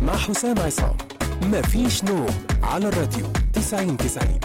مع حسام عصام مفيش نوم على الراديو 90 90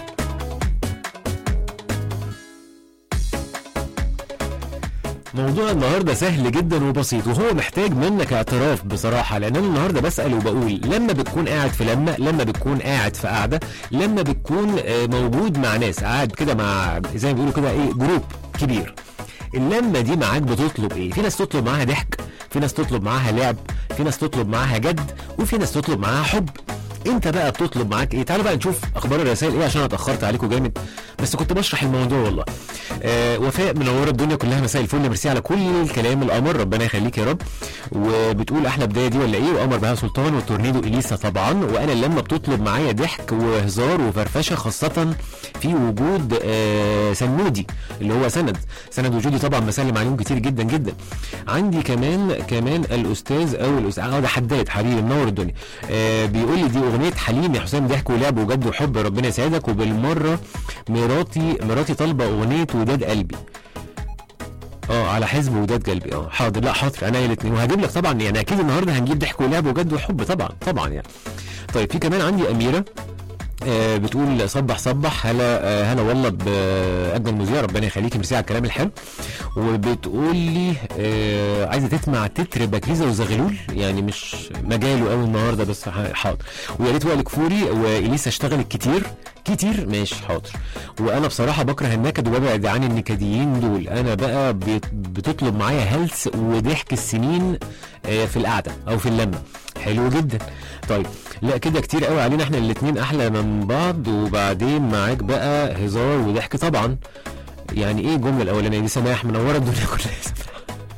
موضوع النهارده سهل جدا وبسيط وهو محتاج منك اعتراف بصراحه لان انا النهارده بسال وبقول لما بتكون قاعد في لمه لما بتكون قاعد في قاعده لما بتكون آه، موجود مع ناس قاعد كده مع زي ما بيقولوا كده ايه جروب كبير اللمه دي معاك بتطلب ايه في ناس تطلب معاها ضحك في ناس تطلب معاها لعب في ناس تطلب معاها جد وفي ناس تطلب معاها حب انت بقى بتطلب معاك ايه تعالوا بقى نشوف اخبار الرسائل ايه عشان انا اتاخرت عليكم جامد بس كنت بشرح الموضوع والله آه وفاء منوره الدنيا كلها مساء الفل ميرسي على كل الكلام القمر ربنا يخليك يا رب وبتقول احلى بدايه دي ولا ايه وقمر بها سلطان والتورنيدو اليسا طبعا وانا لما بتطلب معايا ضحك وهزار وفرفشه خاصه في وجود آه سنودي اللي هو سند سند وجودي طبعا بسلم عليهم كتير جدا جدا عندي كمان كمان الاستاذ او الاستاذ اه ده حداد حبيبي منور الدنيا آه بيقول لي دي اغنيه حليم يا حسام ضحك ولعب وجد وحب ربنا يسعدك وبالمره مراتي مراتي طالبه اغنيه وداد قلبي اه على حزب وداد قلبي اه حاضر لا حاضر انا الاثنين وهجيب لك طبعا يعني اكيد النهارده هنجيب ضحك ولعب وجد وحب طبعا طبعا يعني طيب في كمان عندي اميره آه بتقول صبح صبح هلا آه هلا والله باجمل مذيع ربنا يخليكي ميرسي على الكلام الحلو وبتقول لي آه عايزه تسمع تتر بكيزه وزغلول يعني مش مجاله قوي النهارده بس ح- حاضر ويا ريت وائل كفوري واليسا اشتغلت كتير كتير ماشي حاضر وانا بصراحه بكره النكد وببعد عن النكديين دول انا بقى بت- بتطلب معايا هلس وضحك السنين آه، في القعده او في اللمه حلو جدا طيب لا كده كتير قوي علينا احنا الاتنين احلى من بعض وبعدين معاك بقى هزار وضحك طبعا يعني ايه الجمله الاولانيه دي سماح منوره الدنيا كلها يا سماح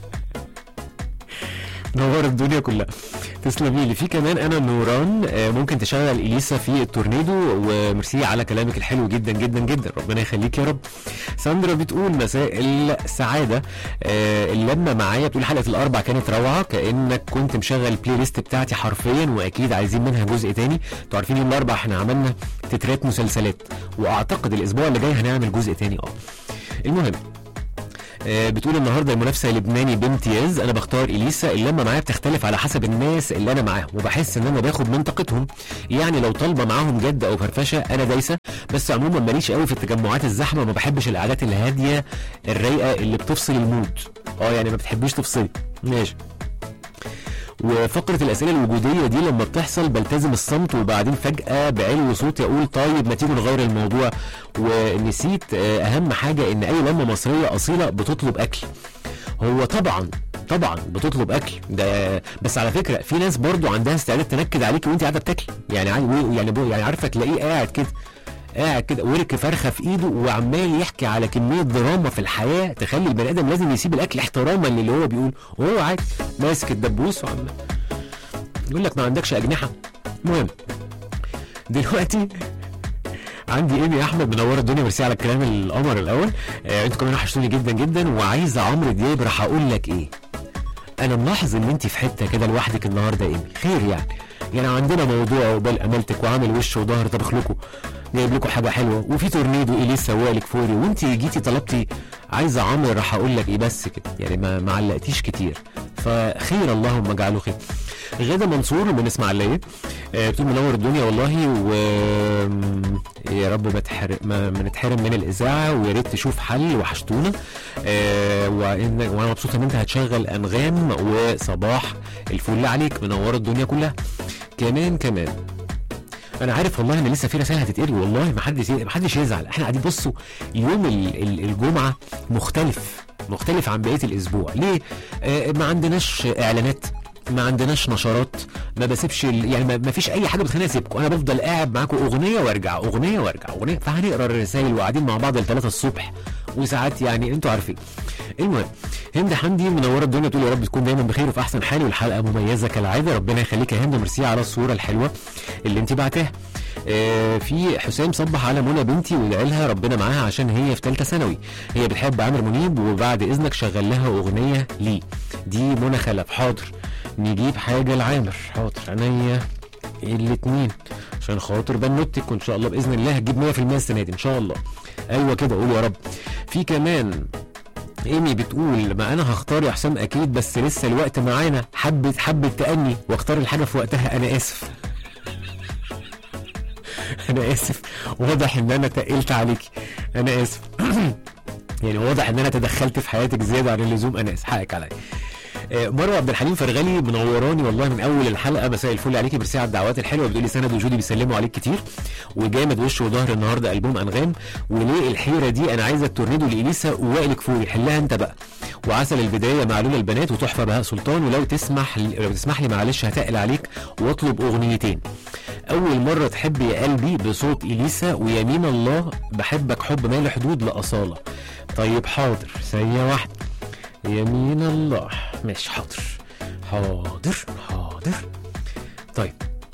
منوره الدنيا كلها تسلمي لي في كمان انا نوران آه، ممكن تشغل اليسا في التورنيدو وميرسي على كلامك الحلو جدا جدا جدا ربنا يخليك يا رب ساندرا بتقول مساء السعاده آه، اللمه معايا بتقول حلقه الاربع كانت روعه كانك كنت مشغل البلاي ليست بتاعتي حرفيا واكيد عايزين منها جزء تاني انتوا عارفين يوم الاربع احنا عملنا تترات مسلسلات واعتقد الاسبوع اللي جاي هنعمل جزء تاني اه المهم آه، بتقول النهارده المنافسه لبناني بامتياز انا بختار اليسا اللمه معايا بتختلف على حسب الناس اللي انا معاهم وبحس ان انا باخد من طاقتهم يعني لو طالبه معاهم جد او فرفشه انا دايسه بس عموما ماليش قوي في التجمعات الزحمه ما بحبش القعدات الهاديه الرايقه اللي بتفصل المود اه يعني ما بتحبيش تفصلي ماشي وفقرة الأسئلة الوجودية دي لما بتحصل بلتزم الصمت وبعدين فجأة بعلو صوتي أقول طيب ما تيجوا نغير الموضوع ونسيت آه، أهم حاجة إن أي لمة مصرية أصيلة بتطلب أكل هو طبعا طبعا بتطلب اكل ده بس على فكره في ناس برضو عندها استعداد تنكد عليك وانت قاعده بتاكلي يعني عاي- يعني بو- يعني عارفه تلاقيه قاعد كده قاعد كده ورك فرخه في ايده وعمال يحكي على كميه دراما في الحياه تخلي البني ادم لازم يسيب الاكل احتراما للي هو بيقول وهو عادي ماسك الدبوس وعمال يقول لك ما عندكش اجنحه المهم دلوقتي عندي ايمي يا احمد منور الدنيا ميرسي على الكلام القمر الاول آه انتوا كمان وحشتوني جدا جدا وعايزه عمرو دياب راح اقول لك ايه انا ملاحظ ان انت في حته كده لوحدك النهارده يا ايمي خير يعني يعني عندنا موضوع وبال امالتك وعامل وش وظهر طبخ لكم جايب لكم حاجه حلوه وفي تورنيدو اليسا والك فوري وانت جيتي طلبتي عايزه عمرو راح اقول لك ايه بس كده يعني ما ما علقتيش كتير فخير اللهم اجعله خير غاده منصور من اسماعيليه آه، بتقول منور الدنيا والله و يا رب ما تحرم ما, ما نتحرم من الاذاعه ويا ريت تشوف حل وحشتونا آه، وإن وانا مبسوطه ان انت هتشغل انغام وصباح الفل عليك منور الدنيا كلها كمان كمان انا عارف والله ان لسه في رسائل هتتقري والله ما حدش ما حدش يزعل احنا قاعدين بصوا يوم ال- ال- الجمعه مختلف مختلف عن بقيه الاسبوع ليه آه ما عندناش اعلانات ما عندناش نشرات ما بسيبش ال- يعني ما ما فيش اي حاجه بتخليني اسيبكم انا بفضل قاعد معاكم اغنيه وارجع اغنيه وارجع اغنيه فهنقرا الرسائل وقاعدين مع بعض لثلاثة الصبح وساعات يعني انتوا عارفين المهم هند حمدي منوره الدنيا تقول يا رب تكون دايما بخير وفي احسن حال والحلقه مميزه كالعاده ربنا يخليك يا هند ميرسي على الصوره الحلوه اللي انت بعتها آه، في حسام صبح على منى بنتي وادعي لها ربنا معاها عشان هي في ثالثه ثانوي هي بتحب عامر منيب وبعد اذنك شغل لها اغنيه ليه دي منى خلف حاضر نجيب حاجه لعامر حاضر عينيا الاتنين عشان خاطر بنوتك وان شاء الله باذن الله هتجيب 100% السنه دي ان شاء الله ايوه كده قول يا رب في كمان ايمي بتقول ما انا هختار يا حسام اكيد بس لسه الوقت معانا حبة حبة تأني واختار الحاجة في وقتها انا اسف انا اسف واضح ان انا تقلت عليكي انا اسف يعني واضح ان انا تدخلت في حياتك زياده عن اللزوم انا اسف حقك عليا آه، مروه عبد الحليم فرغلي منوراني والله من اول الحلقه مساء الفل عليكي ميرسي على الدعوات الحلوه بتقولي سند وجودي بيسلموا عليك كتير وجامد وش وظهر النهارده البوم انغام وليه الحيره دي انا عايزه التورنيدو لاليسا ووائل كفوري حلها انت بقى وعسل البدايه معلول البنات وتحفه بهاء سلطان ولو تسمح لو تسمح لي معلش هتقل عليك واطلب اغنيتين اول مره تحب يا قلبي بصوت اليسا ويمين الله بحبك حب ما له حدود لاصاله طيب حاضر ثانيه واحده يمين الله ماشي حاضر حاضر حاضر طيب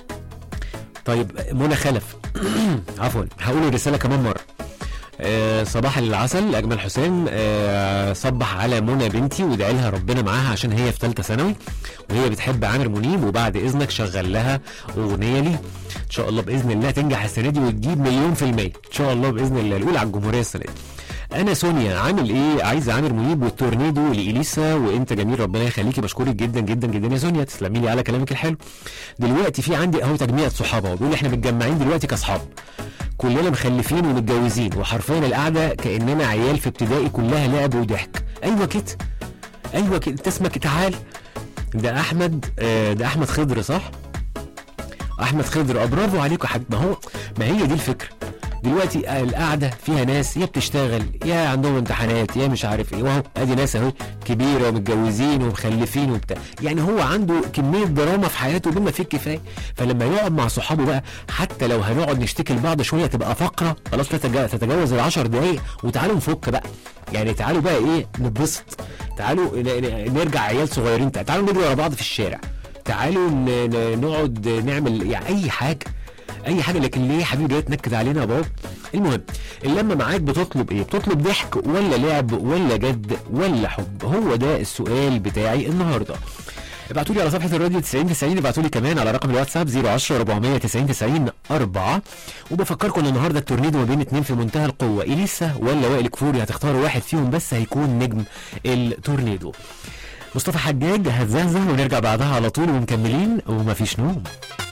طيب منى خلف عفوا هقول الرساله كمان مره آه صباح العسل اجمل حسام آه صبح على منى بنتي وادعي لها ربنا معاها عشان هي في ثالثه ثانوي وهي بتحب عامر منيب وبعد اذنك شغل لها اغنيه ليه ان شاء الله باذن الله تنجح السنه دي وتجيب مليون في الميه ان شاء الله باذن الله الاولى على الجمهوريه السنه دي انا سونيا عامل ايه عايزه عامر منيب والتورنيدو لاليسا وانت جميل ربنا يخليكي بشكرك جدا جدا جدا يا سونيا تسلمي لي على كلامك الحلو دلوقتي في عندي اهو تجميع صحابه وبيقول احنا متجمعين دلوقتي كاصحاب كلنا مخلفين ومتجوزين وحرفيا القعده كاننا عيال في ابتدائي كلها لعب وضحك ايوه كده ايوه كده انت اسمك تعال ده احمد آه، ده احمد خضر صح احمد خضر اه برافو عليكم يا حبيبي ما هو ما هي دي الفكره دلوقتي القعده فيها ناس يا بتشتغل يا عندهم امتحانات يا مش عارف ايه وهو ادي ناس اهو كبيره ومتجوزين ومخلفين وبتاع يعني هو عنده كميه دراما في حياته بما فيه الكفايه فلما يقعد مع صحابه بقى حتى لو هنقعد نشتكي لبعض شويه تبقى فقره خلاص تتجا- تتجاوز العشر دقايق وتعالوا نفك بقى يعني تعالوا بقى ايه نتبسط تعالوا ن- ن- نرجع عيال صغيرين تعالوا نجري ورا بعض في الشارع تعالوا ن- ن- نقعد نعمل يعني اي حاجه اي حاجه لكن ليه يا حبيبي جاي تنكد علينا يا بابا المهم اللمه معاك بتطلب ايه بتطلب ضحك ولا لعب ولا جد ولا حب هو ده السؤال بتاعي النهارده ابعتوا لي على صفحه الراديو 90 90 ابعتوا لي كمان على رقم الواتساب 010 490 90 4 وبفكركم ان النهارده التورنيدو ما بين اتنين في منتهى القوه اليسا ولا وائل كفوري هتختاروا واحد فيهم بس هيكون نجم التورنيدو مصطفى حجاج هتزهزه ونرجع بعدها على طول ومكملين ومفيش نوم